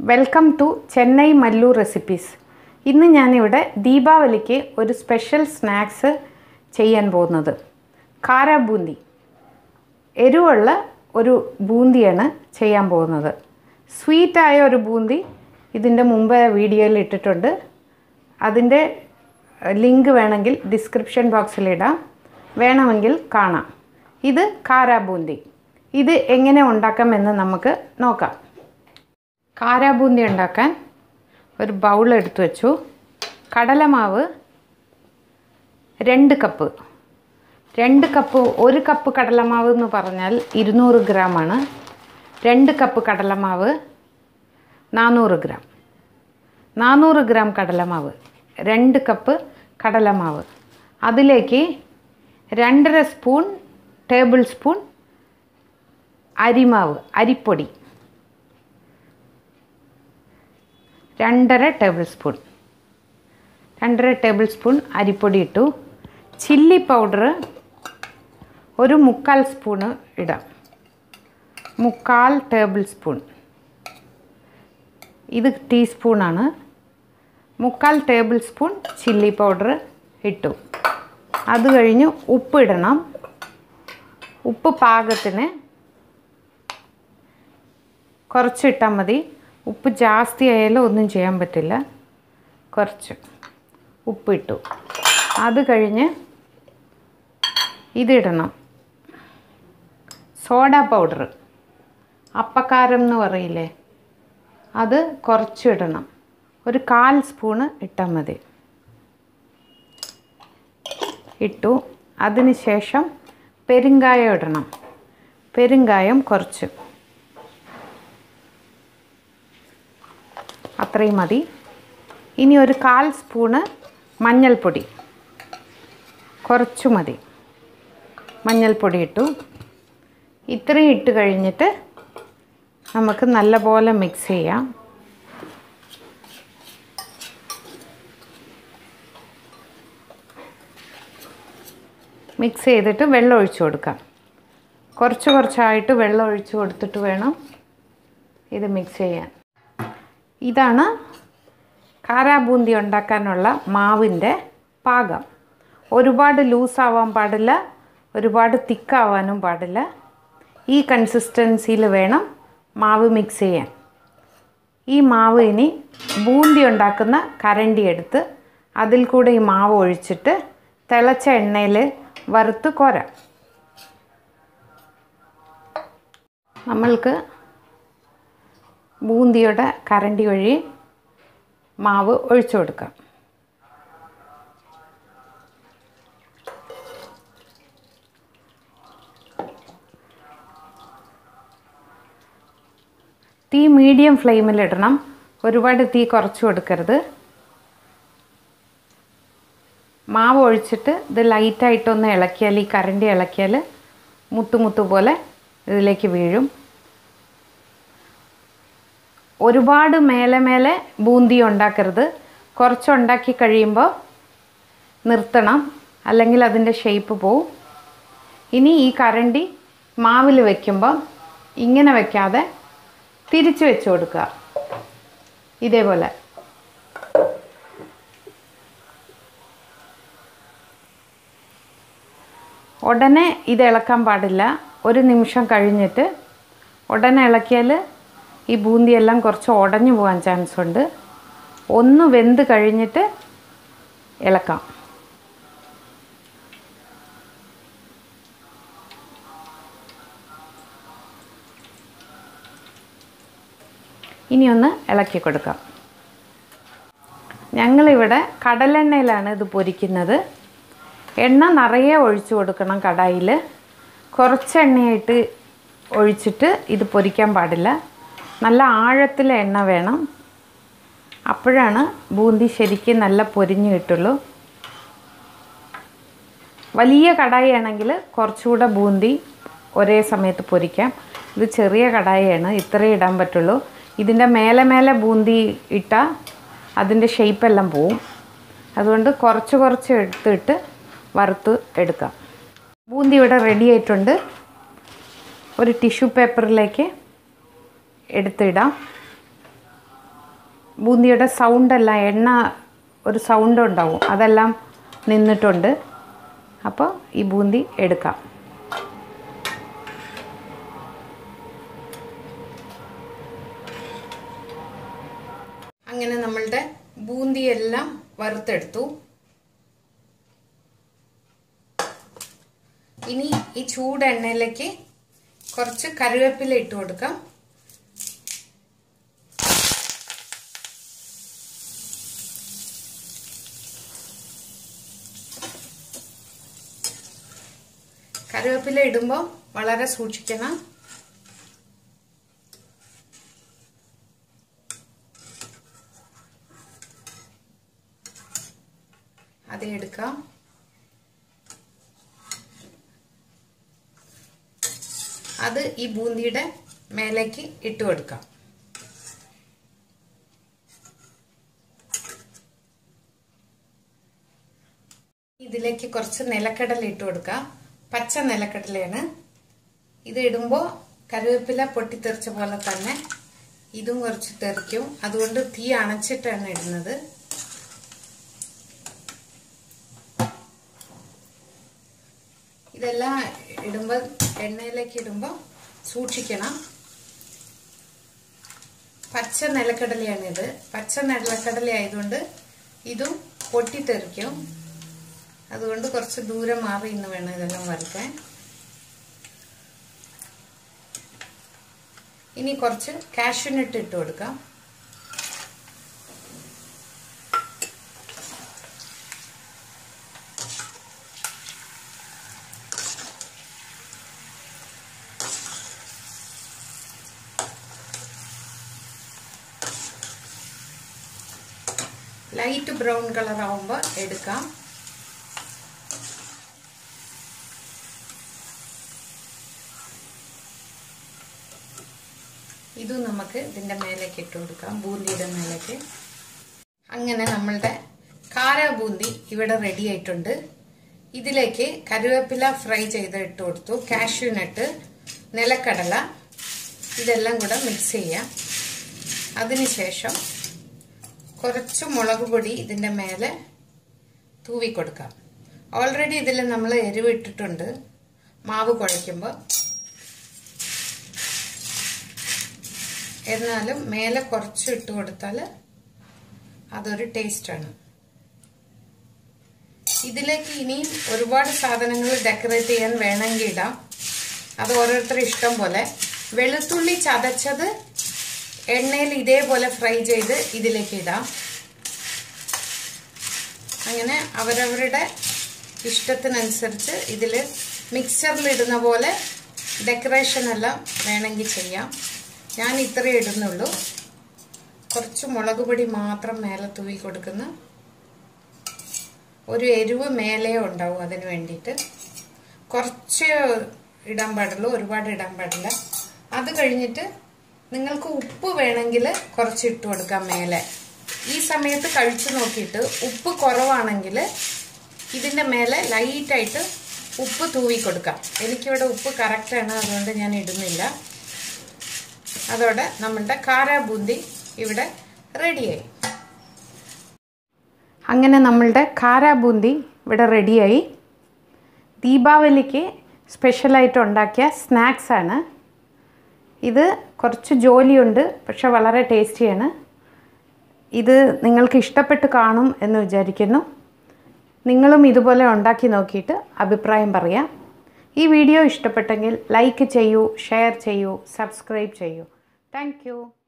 welcome to Chennai Mallu recipes ഇന്ന് ഞാനിവിടെ ദീപാവലിക്ക് ഒരു സ്പെഷ്യൽ സ്നാക്സ് ചെയ്യാൻ പോകുന്നത് കാര ബൂന്തി എരിവുള്ള ഒരു ബൂന്തിയാണ് ചെയ്യാൻ പോകുന്നത് സ്വീറ്റായ ഒരു ബൂന്തി ഇതിൻ്റെ മുമ്പ് വീഡിയോയിൽ ഇട്ടിട്ടുണ്ട് അതിൻ്റെ ലിങ്ക് വേണമെങ്കിൽ ഡിസ്ക്രിപ്ഷൻ ബോക്സിലിടാം വേണമെങ്കിൽ കാണാം ഇത് കാര ബൂന്തി ഇത് എങ്ങനെ ഉണ്ടാക്കാമെന്ന് നമുക്ക് നോക്കാം കാരാബൂന്തി ഉണ്ടാക്കാൻ ഒരു ബൗൾ എടുത്തു വെച്ചു കടലമാവ് രണ്ട് കപ്പ് രണ്ട് കപ്പ് ഒരു കപ്പ് കടലമാവ് എന്ന് പറഞ്ഞാൽ ഇരുന്നൂറ് ഗ്രാമാണ് രണ്ട് കപ്പ് കടലമാവ് നാനൂറ് ഗ്രാം നാനൂറ് ഗ്രാം കടലമാവ് രണ്ട് കപ്പ് കടലമാവ് അതിലേക്ക് രണ്ടര സ്പൂൺ ടേബിൾ സ്പൂൺ അരിമാവ് അരിപ്പൊടി രണ്ടര ടേബിൾ സ്പൂൺ രണ്ടര ടേബിൾ സ്പൂൺ അരിപ്പൊടി ഇട്ടു ചില്ലി പൗഡർ ഒരു മുക്കാൽ സ്പൂണ് ഇടാം മുക്കാൽ ടേബിൾ സ്പൂൺ ഇത് ടീസ്പൂണാണ് മുക്കാൽ ടേബിൾ സ്പൂൺ ചില്ലി പൗഡർ ഇട്ടു അത് കഴിഞ്ഞ് ഉപ്പ് ഇടണം ഉപ്പ് പാകത്തിന് കുറച്ചിട്ടാൽ മതി ഉപ്പ് ജാസ്തി ആയാലും ഒന്നും ചെയ്യാൻ പറ്റില്ല കുറച്ച് ഉപ്പിട്ടു അത് കഴിഞ്ഞ് ഇതിടണം സോഡ പൗഡർ അപ്പക്കാരം എന്ന് പറയില്ലേ അത് കുറച്ച് ഇടണം ഒരു കാൽ സ്പൂണ് ഇട്ടാൽ മതി ഇട്ടു അതിന് ശേഷം പെരുങ്കായം ഇടണം പെരുങ്കായം കുറച്ച് അത്രയും മതി ഇനി ഒരു കാൽ സ്പൂണ് മഞ്ഞൾപ്പൊടി കുറച്ചു മതി മഞ്ഞൾപ്പൊടി ഇട്ടു ഇത്രയും ഇട്ട് കഴിഞ്ഞിട്ട് നമുക്ക് നല്ലപോലെ മിക്സ് ചെയ്യാം മിക്സ് ചെയ്തിട്ട് വെള്ളം ഒഴിച്ചു കൊടുക്കാം കുറച്ച് കുറച്ചായിട്ട് വെള്ളം ഒഴിച്ചു കൊടുത്തിട്ട് വേണം ഇത് മിക്സ് ചെയ്യാൻ ഇതാണ് കാരാബൂന്തി ഉണ്ടാക്കാനുള്ള മാവിൻ്റെ പാകം ഒരുപാട് ലൂസാവാൻ പാടില്ല ഒരുപാട് തിക്കാവാനും പാടില്ല ഈ കൺസിസ്റ്റൻസിയിൽ വേണം മാവ് മിക്സ് ചെയ്യാൻ ഈ മാവ് ഇനി ബൂന്തി ഉണ്ടാക്കുന്ന കരണ്ടി എടുത്ത് അതിൽ കൂടെ ഈ മാവ് ഒഴിച്ചിട്ട് തിളച്ച എണ്ണയിൽ വറുത്ത് കോരാം നമ്മൾക്ക് ബൂന്തിയുടെ കരണ്ടി വഴി മാവ് ഒഴിച്ചു കൊടുക്കാം തീ മീഡിയം ഫ്ലെയിമിലിടണം ഒരുപാട് തീ കുറച്ച് കൊടുക്കരുത് മാവ് ഒഴിച്ചിട്ട് ഇത് ലൈറ്റായിട്ടൊന്ന് ഇളക്കിയാൽ ഈ കരണ്ടി ഇളക്കിയാൽ മുത്തു മുത്തു പോലെ ഇതിലേക്ക് വീഴും ഒരുപാട് മേലെ മേലെ ബൂന്തി ഉണ്ടാക്കരുത് കുറച്ചുണ്ടാക്കി കഴിയുമ്പോൾ നിർത്തണം അല്ലെങ്കിൽ അതിൻ്റെ ഷേപ്പ് പോവും ഇനി ഈ കരണ്ടി മാവിൽ വെക്കുമ്പോൾ ഇങ്ങനെ വെക്കാതെ തിരിച്ച് വെച്ച് കൊടുക്കുക ഇതേപോലെ ഉടനെ ഇത് ഇളക്കാൻ പാടില്ല ഒരു നിമിഷം കഴിഞ്ഞിട്ട് ഉടനെ ഇളക്കിയാൽ ഈ ബൂന്തിയെല്ലാം കുറച്ച് ഉടഞ്ഞു പോകാൻ ചാൻസ് ഉണ്ട് ഒന്ന് വെന്ത് കഴിഞ്ഞിട്ട് ഇളക്കാം ഇനി ഒന്ന് ഇളക്കി കൊടുക്കാം ഞങ്ങളിവിടെ കടലെണ്ണയിലാണ് ഇത് പൊരിക്കുന്നത് എണ്ണ നിറയെ ഒഴിച്ചു കൊടുക്കണം കടായിൽ കുറച്ച് എണ്ണയായിട്ട് ഒഴിച്ചിട്ട് ഇത് പൊരിക്കാൻ പാടില്ല നല്ല ആഴത്തിലെ എണ്ണ വേണം അപ്പോഴാണ് ബൂന്തി ശരിക്കും നല്ല പൊരിഞ്ഞ് കിട്ടുള്ളൂ വലിയ കടായി ആണെങ്കിൽ കുറച്ചുകൂടെ ബൂന്തി ഒരേ സമയത്ത് പൊരിക്കാം ഇത് ചെറിയ കടായിയാണ് ഇത്രയേ ഇടാൻ പറ്റുള്ളൂ ഇതിൻ്റെ മേലെ മേലെ ബൂന്തി ഇട്ടാൽ അതിൻ്റെ ഷേപ്പെല്ലാം പോവും അതുകൊണ്ട് കുറച്ച് കുറച്ച് എടുത്തിട്ട് വറുത്ത് എടുക്കാം ബൂന്തി ഇവിടെ റെഡി ആയിട്ടുണ്ട് ഒരു ടിഷ്യൂ പേപ്പറിലേക്ക് എടുത്തിടാം ബൂന്തിയുടെ സൗണ്ടെല്ലാം എണ്ണ ഒരു സൗണ്ട് ഉണ്ടാവും അതെല്ലാം നിന്നിട്ടുണ്ട് അപ്പോൾ ഈ ബൂന്തി എടുക്കാം അങ്ങനെ നമ്മളുടെ ബൂന്തിയെല്ലാം വറുത്തെടുത്തു ഇനി ഈ ചൂട് എണ്ണയിലേക്ക് കുറച്ച് കറിവേപ്പില ഇട്ട് കൊടുക്കാം കറിവേപ്പില ഇടുമ്പോൾ വളരെ സൂക്ഷിക്കണം അത് എടുക്കാം അത് ഈ ബൂന്തിയുടെ മേലേക്ക് ഇട്ട് കൊടുക്കാം ഇതിലേക്ക് കുറച്ച് നിലക്കടല ഇട്ട് കൊടുക്കാം പച്ച നിലക്കടലയാണ് ഇത് ഇടുമ്പോൾ കറിവേപ്പില പൊട്ടിത്തെറിച്ച പോലെ തന്നെ ഇതും കുറച്ച് തെറിക്കും അതുകൊണ്ട് തീ അണച്ചിട്ടാണ് ഇടുന്നത് ഇതെല്ലാം ഇടുമ്പോൾ എണ്ണയിലേക്ക് ഇടുമ്പോൾ സൂക്ഷിക്കണം പച്ച നിലക്കടലയാണിത് പച്ച നിലക്കടല ആയതുകൊണ്ട് ഇതും പൊട്ടിത്തെറിക്കും അതുകൊണ്ട് കുറച്ച് ദൂരം മാറി ഇന്ന് വേണം ഇതെല്ലാം വറുക്കാൻ ഇനി കുറച്ച് കാഷ്യൂനട്ട് ഇട്ട് കൊടുക്കാം ലൈറ്റ് ബ്രൗൺ കളർ ആവുമ്പോൾ എടുക്കാം ഇതും നമുക്ക് ഇതിൻ്റെ മേലേക്ക് ഇട്ട് കൊടുക്കാം ബൂന്തിയുടെ മേലേക്ക് അങ്ങനെ നമ്മളുടെ കാര ബൂന്തി ഇവിടെ റെഡി ആയിട്ടുണ്ട് ഇതിലേക്ക് കരുവേപ്പില ഫ്രൈ ചെയ്ത് ഇട്ട് കൊടുത്തു കാഷ്യൂ നട്ട് നിലക്കടല ഇതെല്ലാം കൂടെ മിക്സ് ചെയ്യാം അതിനുശേഷം കുറച്ച് മുളക് പൊടി ഇതിൻ്റെ മേലെ തൂവി കൊടുക്കാം ഓൾറെഡി ഇതിൽ നമ്മൾ എരിവ് ഇട്ടിട്ടുണ്ട് മാവ് കുഴയ്ക്കുമ്പോൾ എന്നാലും മേലെ കുറച്ച് ഇട്ട് കൊടുത്താൽ അതൊരു ടേസ്റ്റാണ് ഇതിലേക്ക് ഇനിയും ഒരുപാട് സാധനങ്ങൾ ഡെക്കറേറ്റ് ചെയ്യാൻ വേണമെങ്കിൽ ഇടാം അത് ഓരോരുത്തരുടെ ഇഷ്ടം പോലെ വെളുത്തുള്ളി ചതച്ചത് എണ്ണയിൽ ഇതേപോലെ ഫ്രൈ ചെയ്ത് ഇതിലേക്ക് ഇടാം അങ്ങനെ അവരവരുടെ ഇഷ്ടത്തിനനുസരിച്ച് ഇതിൽ മിക്സറിൽ ഇടുന്ന പോലെ ഡെക്കറേഷൻ എല്ലാം വേണമെങ്കിൽ ചെയ്യാം ഞാൻ ഇത്രയേ ഇടുന്നുള്ളൂ കുറച്ച് മുളക് പൊടി മാത്രം മേലെ തൂവി കൊടുക്കുന്ന ഒരു എരിവ് മേലെ ഉണ്ടാവും അതിന് വേണ്ടിയിട്ട് കുറച്ച് ഇടാൻ പാടുള്ളൂ ഒരുപാട് ഇടാൻ പാടില്ല അത് കഴിഞ്ഞിട്ട് നിങ്ങൾക്ക് ഉപ്പ് വേണമെങ്കിൽ കുറച്ച് ഇട്ട് കൊടുക്കാം മേലെ ഈ സമയത്ത് കഴിച്ചു നോക്കിയിട്ട് ഉപ്പ് കുറവാണെങ്കിൽ ഇതിൻ്റെ മേലെ ലൈറ്റായിട്ട് ഉപ്പ് തൂവി കൊടുക്കാം എനിക്കിവിടെ ഉപ്പ് കറക്റ്റാണ് അതുകൊണ്ട് ഞാൻ ഇടുന്നില്ല അതോടെ നമ്മളുടെ കാര ബൂന്തി ഇവിടെ റെഡിയായി അങ്ങനെ നമ്മളുടെ കാര ബൂന്തി ഇവിടെ റെഡിയായി ദീപാവലിക്ക് സ്പെഷ്യലായിട്ട് ഉണ്ടാക്കിയ സ്നാക്സാണ് ഇത് കുറച്ച് ജോലിയുണ്ട് പക്ഷെ വളരെ ടേസ്റ്റിയാണ് ഇത് നിങ്ങൾക്ക് ഇഷ്ടപ്പെട്ട് കാണും എന്ന് വിചാരിക്കുന്നു നിങ്ങളും ഇതുപോലെ ഉണ്ടാക്കി നോക്കിയിട്ട് അഭിപ്രായം പറയാം ഈ വീഡിയോ ഇഷ്ടപ്പെട്ടെങ്കിൽ ലൈക്ക് ചെയ്യൂ ഷെയർ ചെയ്യൂ സബ്സ്ക്രൈബ് ചെയ്യൂ താങ്ക്